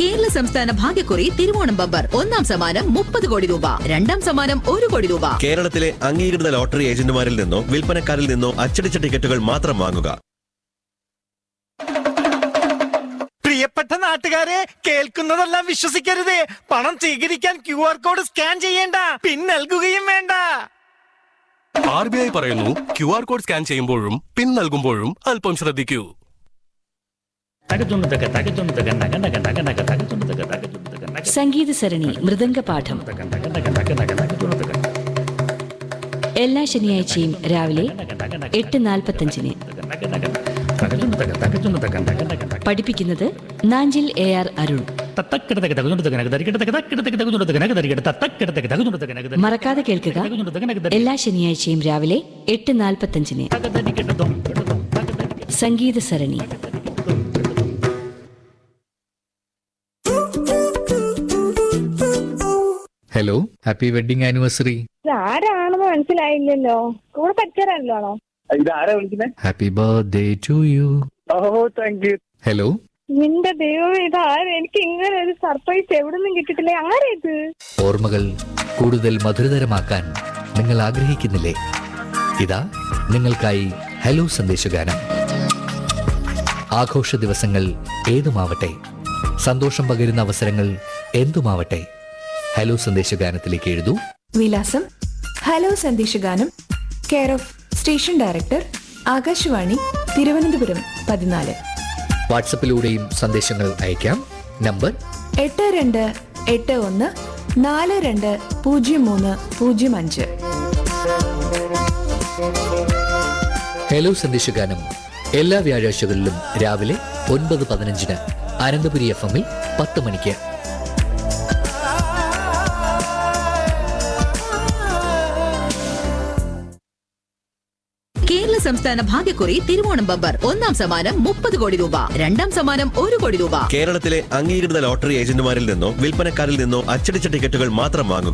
കേരള സംസ്ഥാന ഭാഗ്യക്കുറി തിരുവോണം ബമ്പർ ഒന്നാം സമ്മാനം മുപ്പത് കോടി രൂപ രണ്ടാം സമ്മാനം ഒരു കോടി രൂപ കേരളത്തിലെ അംഗീകൃത ലോട്ടറി ഏജന്റുമാരിൽ നിന്നോ വിൽപ്പനക്കാരിൽ നിന്നോ അച്ചടിച്ച ടിക്കറ്റുകൾ മാത്രം വാങ്ങുക പ്രിയപ്പെട്ട നാട്ടുകാരെ കേൾക്കുന്നതെല്ലാം വിശ്വസിക്കരുത് പണം സ്വീകരിക്കാൻ ക്യു ആർ കോഡ് സ്കാൻ ചെയ്യേണ്ട പിൻ നൽകുകയും വേണ്ട ആർ ബി ഐ പറയുന്നു ക്യു ആർ കോഡ് സ്കാൻ ചെയ്യുമ്പോഴും പിൻ നൽകുമ്പോഴും അല്പം ശ്രദ്ധിക്കൂ തകച്ചുണ്ടക തകച്ചുണ്ടക നഗ നഗ നഗ നഗ തകച്ചുണ്ടക തകച്ചുണ്ടക നഗ സംഗീത സരണി മൃദംഗപാഠം നഗ നഗ നഗ നഗ നഗ തകച്ചുണ്ടക എല്ലാ ശനിയാഴ്ചയും രാവിലെ എട്ട് നാൽപ്പത്തഞ്ചിന് നഗ നഗ തകച്ചുണ്ടക തകച്ചുണ്ടക നഗ നഗ നഗ പഠിപ്പിക്കുന്നത് നാഞ്ചിൽ എ ആർ അരുൺ തത്തക്കിടതക തകച്ചുണ്ടക നഗ തരികിടതക തക്കിടതക തകച്ചുണ്ടക നഗ തരികിട തത്തക്കിടതക തകച്ചുണ്ടക നഗ തരി മറക്കാതെ കേൾക്കുക തകച്ചുണ്ടക നഗ തരി എല്ലാ ശനിയാഴ്ചയും രാവിലെ എട്ട് നാൽപ്പത്തഞ്ചിന് തക തരികിടതും കിടതും തക തരികിട Sangeetha Sarani hello happy wedding anniversary ആരാണെന്ന് മനസ്സിലായില്ലല്ലോ കൂടെ പഠിച്ചവരാണല്ലോ ഇതാരാ വിളിക്കുന്നത് happy birthday to you oh thank you hello നിന്റെ ദൈവം ഇതാരും എനിക്ക് ഇങ്ങനെ ഒരു സർപ്രൈസ് എവിടെ നിന്നും കിട്ടിയിട്ടില്ല ആരാ ഇത് ഓർമ്മകൾ കൂടുതൽ മധുരതരമാക്കാൻ നിങ്ങൾ ആഗ്രഹിക്കുന്നില്ലേ ഇതാ നിങ്ങൾക്കായി ഹലോ സന്ദേശഗാനം ആഘോഷ ദിവസങ്ങൾ ഏതുമാവട്ടെ സന്തോഷം പകരുന്ന അവസരങ്ങൾ എന്തുമാവട്ടെ ഹലോ സന്ദേശഗാനത്തിലേക്ക് എഴുതൂ വിലാസം ഹലോ സന്ദേശഗാനം care of station director Akashvani Thiruvananthapuram പതിനാല് വാട്സപ്പിലൂടെയും സന്ദേശങ്ങൾ അയക്കാം നമ്പർ എട്ട് രണ്ട് എട്ട് ഒന്ന് നാല് രണ്ട് പൂജ്യം മൂന്ന് പൂജ്യം അഞ്ച് ഹലോ സന്ദേശഗാനം എല്ലാ വ്യാഴാഴ്ചകളിലും രാവിലെ ഒൻപത് പതിനഞ്ചിന് അനന്തപുരി എഫ് എമ്മിൽ പത്ത് മണിക്ക് കേരള സംസ്ഥാന ഭാഗ്യക്കുറി തിരുവോണം ബമ്പർ ഒന്നാം സമ്മാനം മുപ്പത് കോടി രൂപ രണ്ടാം സമ്മാനം ഒരു കോടി രൂപ കേരളത്തിലെ അംഗീകൃത ലോട്ടറി ഏജന്റുമാരിൽ നിന്നോ വിൽപ്പനക്കാരിൽ നിന്നോ അച്ചടിച്ച ടിക്കറ്റുകൾ മാത്രം വാങ്ങുക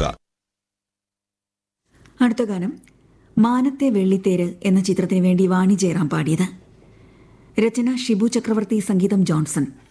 അടുത്ത ഗാനം മാനത്തെ വെള്ളിത്തേര് എന്ന ചിത്രത്തിന് വേണ്ടി വാണി ജയറാം പാടിയത് രചന ഷിബു ചക്രവർത്തി സംഗീതം ജോൺസൺ